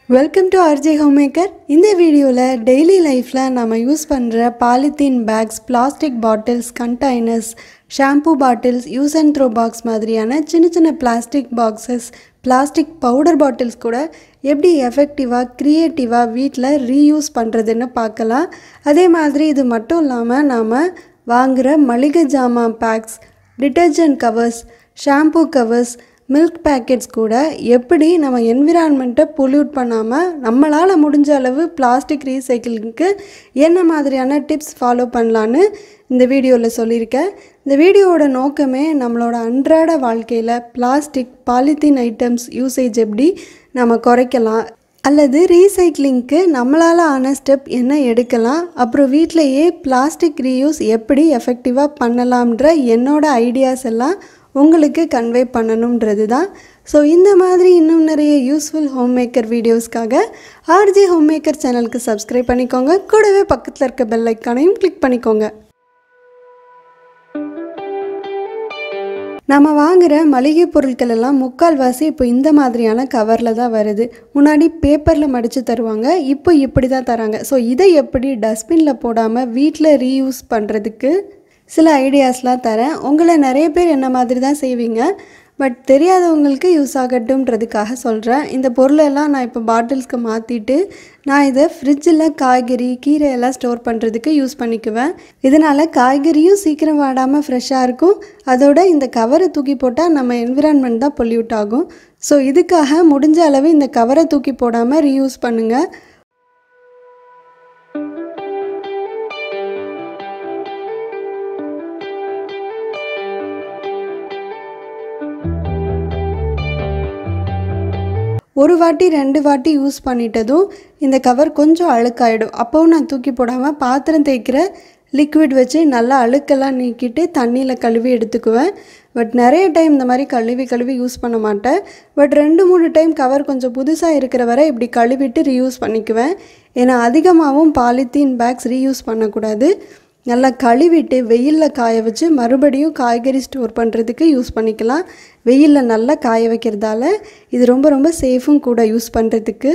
welcome to RJ homemaker இந்த வீடியோவில் daily லைஃப்பில் நம்ம யூஸ் பண்ணுற polythene bags plastic bottles containers shampoo bottles use and throw box மாதிரியான சின்ன சின்ன plastic boxes plastic powder bottles கூட எப்படி எஃபெக்டிவாக க்ரியேட்டிவாக வீட்டில் ரீயூஸ் பண்ணுறதுன்னு பார்க்கலாம் அதே மாதிரி இது மட்டும் இல்லாமல் நாம் வாங்குகிற மளிகை ஜாமான் bags detergent covers shampoo covers milk packets கூட எப்படி நம்ம என்விரான்மெண்ட்டை பொல்யூட் பண்ணாமல் நம்மளால் முடிஞ்ச அளவு பிளாஸ்டிக் ரீசைக்கிளிங்க்கு என்ன மாதிரியான டிப்ஸ் ஃபாலோ பண்ணலான்னு இந்த வீடியோவில் சொல்லியிருக்கேன் இந்த வீடியோவோட நோக்கமே நம்மளோட அன்றாட வாழ்க்கையில் பிளாஸ்டிக் பாலித்தீன் ஐட்டம்ஸ் யூசேஜ் எப்படி நம்ம குறைக்கலாம் அல்லது ரீசைக்ளிங்க்கு நம்மளால் ஆன ஸ்டெப் என்ன எடுக்கலாம் அப்புறம் வீட்டிலையே பிளாஸ்டிக் ரீயூஸ் எப்படி எஃபெக்டிவாக பண்ணலாம்ன்ற என்னோட ஐடியாஸ் எல்லாம் உங்களுக்கு கன்வே பண்ணணுன்றது தான் ஸோ இந்த மாதிரி இன்னும் நிறைய யூஸ்ஃபுல் ஹோம் மேக்கர் வீடியோஸ்க்காக ஆர்ஜி ஹோம் மேக்கர் சேனலுக்கு சப்ஸ்கிரைப் பண்ணிக்கோங்க கூடவே பக்கத்தில் இருக்க பெல் ஐக்கானையும் கிளிக் பண்ணிக்கோங்க நம்ம வாங்குகிற மளிகை பொருட்கள் எல்லாம் முக்கால்வாசி இப்போ இந்த மாதிரியான கவரில் தான் வருது முன்னாடி பேப்பரில் மடித்து தருவாங்க இப்போ இப்படி தான் தராங்க ஸோ இதை எப்படி டஸ்ட்பினில் போடாமல் வீட்டில் ரீயூஸ் பண்ணுறதுக்கு சில ஐடியாஸ்லாம் தரேன் உங்களை நிறைய பேர் என்ன மாதிரி தான் செய்வீங்க பட் தெரியாதவங்களுக்கு யூஸ் ஆகட்டும்ன்றதுக்காக சொல்கிறேன் இந்த பொருளெல்லாம் நான் இப்போ பாட்டில்ஸ்க்கு மாற்றிட்டு நான் இதை ஃப்ரிட்ஜில் காய்கறி கீரை எல்லாம் ஸ்டோர் பண்ணுறதுக்கு யூஸ் பண்ணிக்குவேன் இதனால் காய்கறியும் சீக்கிரம் வாடாமல் ஃப்ரெஷ்ஷாக இருக்கும் அதோட இந்த கவரை தூக்கி போட்டால் நம்ம என்விரான்மெண்ட் தான் பொல்யூட் ஆகும் ஸோ இதுக்காக முடிஞ்ச அளவு இந்த கவரை தூக்கி போடாமல் ரீயூஸ் பண்ணுங்கள் ஒரு வாட்டி ரெண்டு வாட்டி யூஸ் பண்ணிட்டதும் இந்த கவர் கொஞ்சம் அழுக்காயிடும் அப்போவும் நான் தூக்கி போடாமல் பாத்திரம் தேய்க்கிற லிக்விட் வச்சு நல்லா அழுக்கெல்லாம் நீக்கிட்டு தண்ணியில் கழுவி எடுத்துக்குவேன் பட் நிறைய டைம் இந்த மாதிரி கழுவி கழுவி யூஸ் பண்ண மாட்டேன் பட் ரெண்டு மூணு டைம் கவர் கொஞ்சம் புதுசாக இருக்கிற வரை இப்படி கழுவிட்டு ரீயூஸ் பண்ணிக்குவேன் ஏன்னா அதிகமாகவும் பாலித்தீன் பேக்ஸ் ரீயூஸ் பண்ணக்கூடாது நல்லா கழுவிட்டு வெயிலில் காய வச்சு மறுபடியும் காய்கறி ஸ்டோர் பண்ணுறதுக்கு யூஸ் பண்ணிக்கலாம் வெயிலில் நல்லா காய வைக்கிறதால இது ரொம்ப ரொம்ப சேஃபும் கூட யூஸ் பண்ணுறதுக்கு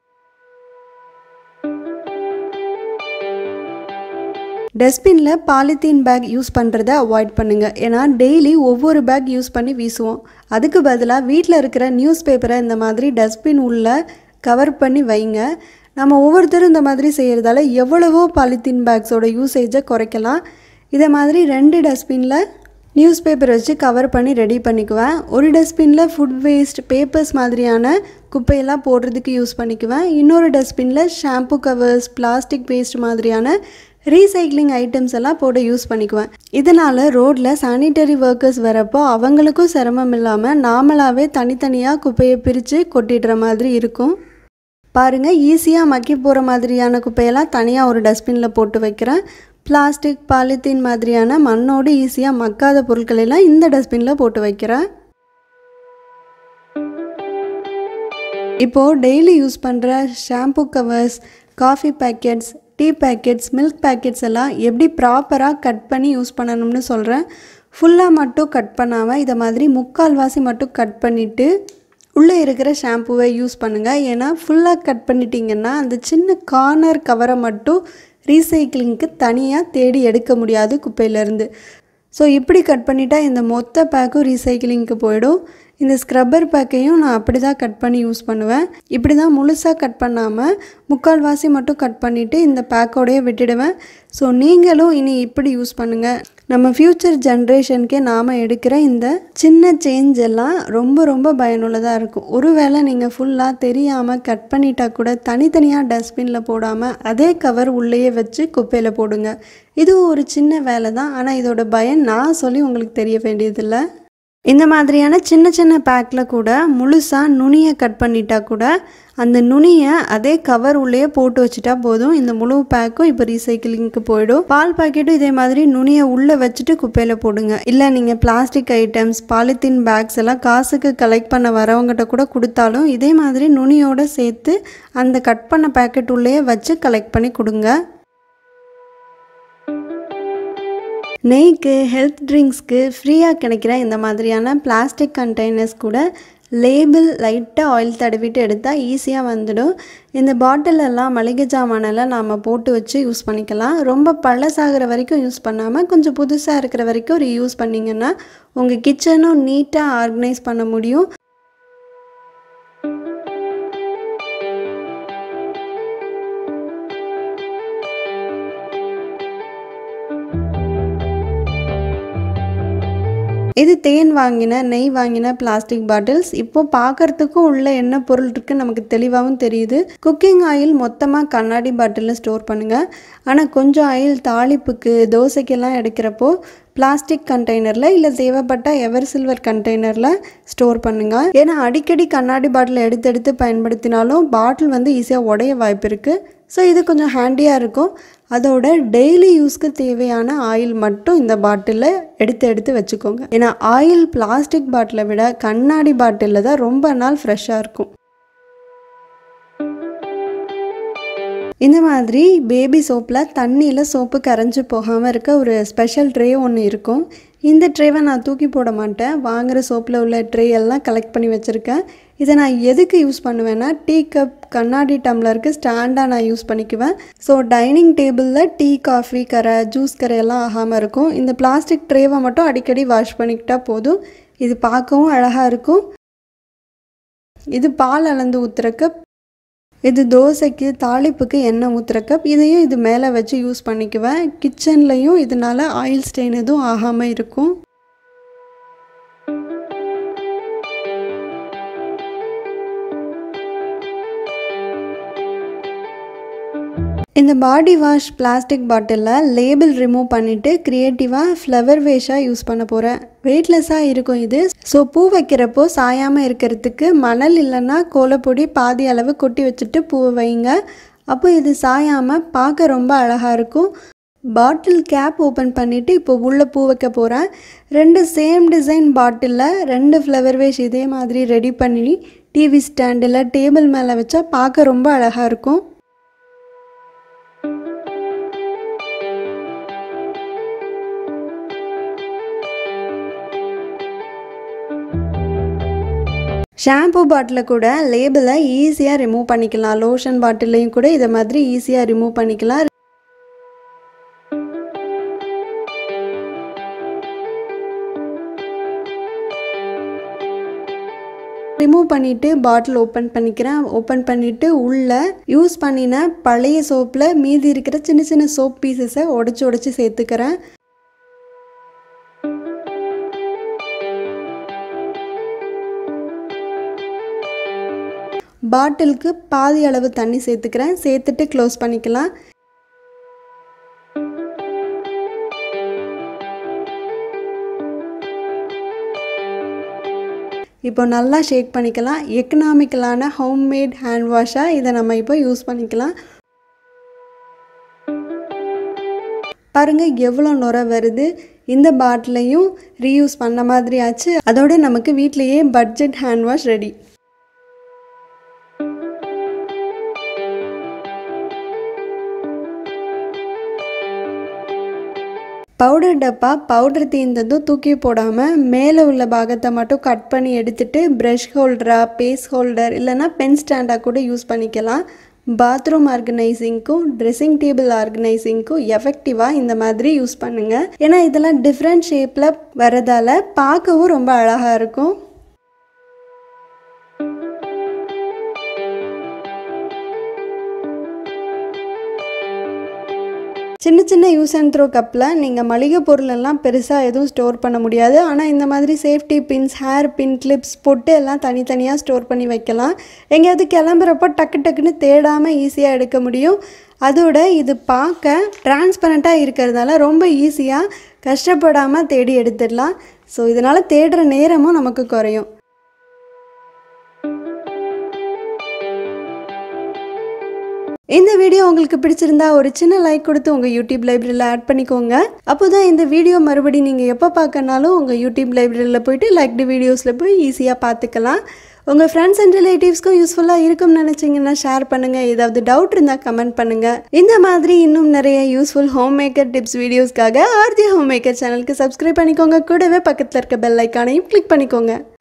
டஸ்ட்பினில் பாலித்தீன் பேக் யூஸ் பண்ணுறத அவாய்ட் பண்ணுங்கள் ஏன்னா டெய்லி ஒவ்வொரு பேக் யூஸ் பண்ணி வீசுவோம் அதுக்கு பதிலாக வீட்டில் இருக்கிற நியூஸ் பேப்பரை இந்த மாதிரி டஸ்ட்பின் உள்ள கவர் பண்ணி வைங்க நம்ம ஒவ்வொருத்தரும் இந்த மாதிரி செய்கிறதால எவ்வளவோ பாலித்தீன் பேக்ஸோட யூசேஜை குறைக்கலாம் இதை மாதிரி ரெண்டு டஸ்ட்பினில் நியூஸ் பேப்பர் வச்சு கவர் பண்ணி ரெடி பண்ணிக்குவேன் ஒரு டஸ்ட்பினில் ஃபுட் வேஸ்ட் பேப்பர்ஸ் மாதிரியான குப்பையெல்லாம் போடுறதுக்கு யூஸ் பண்ணிக்குவேன் இன்னொரு டஸ்ட்பினில் ஷாம்பு கவர்ஸ் பிளாஸ்டிக் வேஸ்ட் மாதிரியான ரீசைக்ளிங் ஐட்டம்ஸ் எல்லாம் போட யூஸ் பண்ணிக்குவேன் இதனால் ரோட்டில் சானிட்டரி ஒர்க்கர்ஸ் வரப்போ அவங்களுக்கும் சிரமம் இல்லாமல் நாமளாகவே தனித்தனியாக குப்பையை பிரித்து கொட்டிடுற மாதிரி இருக்கும் பாருங்கள் ஈஸியாக மக்கி போகிற மாதிரியான குப்பையெல்லாம் தனியாக ஒரு டஸ்ட்பினில் போட்டு வைக்கிறேன் பிளாஸ்டிக் பாலித்தீன் மாதிரியான மண்ணோடு ஈஸியாக மக்காத பொருட்களெல்லாம் இந்த டஸ்ட்பினில் போட்டு வைக்கிறேன் இப்போது டெய்லி யூஸ் பண்ணுற shampoo covers coffee packets tea packets milk packets எல்லாம் எப்படி ப்ராப்பராக கட் பண்ணி யூஸ் பண்ணணும்னு சொல்கிறேன் ஃபுல்லாக மட்டும் கட் பண்ணாமல் இதை மாதிரி முக்கால்வாசி மட்டும் கட் பண்ணிவிட்டு உள்ளே இருக்கிற ஷாம்புவை யூஸ் பண்ணுங்கள் ஏன்னா ஃபுல்லாக கட் பண்ணிட்டீங்கன்னா அந்த சின்ன கார்னர் கவரை மட்டும் ரீசைக்கிளிங்க்கு தனியாக தேடி எடுக்க முடியாது குப்பையிலேருந்து ஸோ இப்படி கட் பண்ணிட்டா இந்த மொத்த பேக்கும் ரீசைக்கிளிங்க்கு போயிடும் இந்த ஸ்க்ரப்பர் பேக்கையும் நான் அப்படி தான் கட் பண்ணி யூஸ் பண்ணுவேன் இப்படி தான் முழுசாக கட் பண்ணாமல் முக்கால்வாசி மட்டும் கட் பண்ணிவிட்டு இந்த பேக்கோடையே விட்டுடுவேன் ஸோ நீங்களும் இனி இப்படி யூஸ் பண்ணுங்கள் நம்ம ஃப்யூச்சர் ஜென்ரேஷனுக்கே நாம் எடுக்கிற இந்த சின்ன சேஞ்ச் எல்லாம் ரொம்ப ரொம்ப பயனுள்ளதாக இருக்கும் ஒருவேளை நீங்கள் ஃபுல்லாக தெரியாமல் கட் பண்ணிட்டா கூட தனித்தனியாக டஸ்ட்பினில் போடாமல் அதே கவர் உள்ளேயே வச்சு குப்பையில் போடுங்க இதுவும் ஒரு சின்ன வேலை தான் ஆனால் இதோட பயன் நான் சொல்லி உங்களுக்கு தெரிய வேண்டியதில்லை இந்த மாதிரியான சின்ன சின்ன பேக்கில் கூட முழுசாக நுனியை கட் பண்ணிட்டா கூட அந்த நுனியை அதே கவர் உள்ளே போட்டு வச்சுட்டா போதும் இந்த முழு பேக்கும் இப்போ ரீசைக்கிளிங்க்கு போயிடும் பால் பாக்கெட்டும் இதே மாதிரி நுனியை உள்ளே வச்சுட்டு குப்பையில் போடுங்க இல்லை நீங்கள் பிளாஸ்டிக் ஐட்டம்ஸ் பாலித்தீன் பேக்ஸ் எல்லாம் காசுக்கு கலெக்ட் பண்ண வரவங்ககிட்ட கூட கொடுத்தாலும் இதே மாதிரி நுனியோடு சேர்த்து அந்த கட் பண்ண பேக்கெட் உள்ளே வச்சு கலெக்ட் பண்ணி கொடுங்க நெய்க்கு ஹெல்த் ட்ரிங்க்ஸ்க்கு ஃப்ரீயாக கிடைக்கிற இந்த மாதிரியான பிளாஸ்டிக் கண்டெய்னர்ஸ் கூட லேபிள் லைட்டாக ஆயில் தடவிட்டு எடுத்தால் ஈஸியாக வந்துடும் இந்த பாட்டில் எல்லாம் மளிகை ஜாமானெல்லாம் நாம் போட்டு வச்சு யூஸ் பண்ணிக்கலாம் ரொம்ப பழசாகிற வரைக்கும் யூஸ் பண்ணாமல் கொஞ்சம் புதுசாக இருக்கிற வரைக்கும் ஒரு யூஸ் பண்ணிங்கன்னா உங்கள் கிச்சனும் நீட்டாக ஆர்கனைஸ் பண்ண முடியும் இது தேன் வாங்கின நெய் வாங்கின பிளாஸ்டிக் பாட்டில்ஸ் இப்போ பார்க்கறதுக்கும் உள்ள என்ன பொருள் இருக்கு நமக்கு தெளிவாகவும் தெரியுது குக்கிங் ஆயில் மொத்தமாக கண்ணாடி பாட்டிலில் ஸ்டோர் பண்ணுங்க ஆனால் கொஞ்சம் ஆயில் தாளிப்புக்கு தோசைக்கெல்லாம் எடுக்கிறப்போ பிளாஸ்டிக் கண்டெய்னரில் இல்லை தேவைப்பட்ட எவர் சில்வர் கண்டெய்னரில் ஸ்டோர் பண்ணுங்க ஏன்னா அடிக்கடி கண்ணாடி பாட்டில் எடுத்து எடுத்து பயன்படுத்தினாலும் பாட்டில் வந்து ஈஸியாக உடைய வாய்ப்பு இருக்குது ஸோ இது கொஞ்சம் ஹேண்டியாக இருக்கும் அதோட டெய்லி யூஸ்க்கு தேவையான ஆயில் மட்டும் இந்த பாட்டிலில் எடுத்து எடுத்து வச்சுக்கோங்க ஏன்னா ஆயில் பிளாஸ்டிக் பாட்டிலை விட கண்ணாடி பாட்டிலில் தான் ரொம்ப நாள் ஃப்ரெஷ்ஷாக இருக்கும் இந்த மாதிரி பேபி சோப்பில் தண்ணியில் சோப்பு கரைஞ்சி போகாமல் இருக்க ஒரு ஸ்பெஷல் ட்ரே ஒன்று இருக்கும் இந்த ட்ரேவை நான் தூக்கி போட மாட்டேன் வாங்குகிற சோப்பில் உள்ள ட்ரே எல்லாம் கலெக்ட் பண்ணி வச்சுருக்கேன் இதை நான் எதுக்கு யூஸ் பண்ணுவேன்னா டீ கப் கண்ணாடி டம்ளருக்கு ஸ்டாண்டாக நான் யூஸ் பண்ணிக்குவேன் ஸோ டைனிங் டேபிளில் டீ காஃபி கரை ஜூஸ் கரை எல்லாம் ஆகாமல் இருக்கும் இந்த பிளாஸ்டிக் ட்ரேவை மட்டும் அடிக்கடி வாஷ் பண்ணிக்கிட்டா போதும் இது பார்க்கவும் அழகாக இருக்கும் இது பால் அளந்து ஊற்றுற கப் இது தோசைக்கு தாளிப்புக்கு எண்ணெய் ஊற்றுற கப் இதையும் இது மேலே வச்சு யூஸ் பண்ணிக்குவேன் கிச்சன்லேயும் இதனால ஆயில் ஸ்டெயின் எதுவும் ஆகாமல் இருக்கும் இந்த பாடி வாஷ் பிளாஸ்டிக் பாட்டிலில் லேபிள் ரிமூவ் பண்ணிவிட்டு க்ரியேட்டிவாக ஃப்ளவர் வேஷாக யூஸ் பண்ண போகிறேன் வெயிட்லெஸ்ஸாக இருக்கும் இது ஸோ பூ வைக்கிறப்போ சாயாமல் இருக்கிறதுக்கு மணல் இல்லைன்னா கோலப்பொடி பாதி அளவு கொட்டி வச்சுட்டு பூவை வைங்க அப்போ இது சாயாமல் பார்க்க ரொம்ப அழகாக இருக்கும் பாட்டில் கேப் ஓப்பன் பண்ணிவிட்டு இப்போ உள்ளே பூ வைக்க போகிறேன் ரெண்டு சேம் டிசைன் பாட்டிலில் ரெண்டு ஃப்ளவர் வேஷ் இதே மாதிரி ரெடி பண்ணி டிவி ஸ்டாண்டில் டேபிள் மேலே வச்சா பார்க்க ரொம்ப அழகாக இருக்கும் ஷாம்பு பாட்டிலில் கூட லேபிளை ஈஸியாக ரிமூவ் பண்ணிக்கலாம் லோஷன் பாட்டிலையும் கூட இதை மாதிரி ஈஸியாக ரிமூவ் பண்ணிக்கலாம் ரிமூவ் பண்ணிவிட்டு பாட்டில் ஓப்பன் பண்ணிக்கிறேன் ஓப்பன் பண்ணிவிட்டு உள்ளே யூஸ் பண்ணின பழைய சோப்பில் மீதி இருக்கிற சின்ன சின்ன சோப் பீசஸை உடச்சி உடச்சி சேர்த்துக்கிறேன் பாட்டிலுக்கு பாதி அளவு தண்ணி சேர்த்துக்கிறேன் சேர்த்துட்டு க்ளோஸ் பண்ணிக்கலாம் இப்போ நல்லா ஷேக் பண்ணிக்கலாம் எக்கனாமிக்கலான ஹோம்மேட் ஹேண்ட் வாஷாக இதை நம்ம இப்போ யூஸ் பண்ணிக்கலாம் பாருங்கள் எவ்வளோ நுர வருது இந்த பாட்டிலையும் ரீயூஸ் பண்ண மாதிரி ஆச்சு அதோட நமக்கு வீட்லேயே budget hand wash ready powder டப்பா பவுடர் தீர்ந்ததும் தூக்கி போடாமல் மேலே உள்ள பாகத்தை மட்டும் கட் பண்ணி எடுத்துட்டு ப்ரஷ் ஹோல்டராக பேஸ் ஹோல்டர் இல்லைனா பென் ஸ்டாண்டாக கூட யூஸ் பண்ணிக்கலாம் பாத்ரூம் ஆர்கனைசிங்க்கும் ட்ரெஸ்ஸிங் டேபிள் ஆர்கனைசிங்க்கும் எஃபெக்டிவாக இந்த மாதிரி யூஸ் பண்ணுங்கள் ஏன்னா இதெல்லாம் டிஃப்ரெண்ட் ஷேப்பில் வரதால பார்க்கவும் ரொம்ப அழகாக இருக்கும் சின்ன சின்ன யூஸ் அண்ட் த்ரோ கப்பில் நீங்கள் மளிகை பொருளெல்லாம் பெருசாக எதுவும் ஸ்டோர் பண்ண முடியாது ஆனால் இந்த மாதிரி safety pins hair pin clips பொட்டு எல்லாம் தனித்தனியாக ஸ்டோர் பண்ணி வைக்கலாம் எங்கேயாவது கிளம்புறப்போ டக்கு டக்குன்னு தேடாமல் ஈஸியாக எடுக்க முடியும் அதோட இது பார்க்க டிரான்ஸ்பரண்ட்டாக இருக்கிறதுனால ரொம்ப ஈஸியாக கஷ்டப்படாமல் தேடி எடுத்துடலாம் ஸோ இதனால் தேடுற நேரமும் நமக்கு குறையும் இந்த வீடியோ உங்களுக்கு பிடிச்சிருந்தா ஒரு சின்ன லைக் கொடுத்து உங்கள் யூடியூப் லைப்ரரியில் ஆட் பண்ணிக்கோங்க அப்போ தான் இந்த வீடியோ மறுபடி நீங்கள் எப்போ பார்க்கனாலும் உங்கள் யூடியூப் லைப்ரரியில் போயிட்டு லைக்டு வீடியோஸில் போய் ஈஸியாக பார்த்துக்கலாம் உங்கள் ஃப்ரெண்ட்ஸ் அண்ட் ரிலேட்டிவ்ஸ்க்கும் யூஸ்ஃபுல்லாக இருக்கும்னு நினச்சிங்கன்னா ஷேர் பண்ணுங்கள் ஏதாவது டவுட் இருந்தால் கமெண்ட் பண்ணுங்கள் இந்த மாதிரி இன்னும் நிறைய யூஸ்ஃபுல் ஹோம் மேக்கர் டிப்ஸ் வீடியோஸ்க்காக ஆர்ஜி ஹோம் மேக்கர் சேனலுக்கு சப்ஸ்கிரைப் பண்ணிக்கோங்க கூடவே பக்கத்தில் இருக்க பெல் ஐக்கானையும் கிளிக் பண்ணிக்கோங்க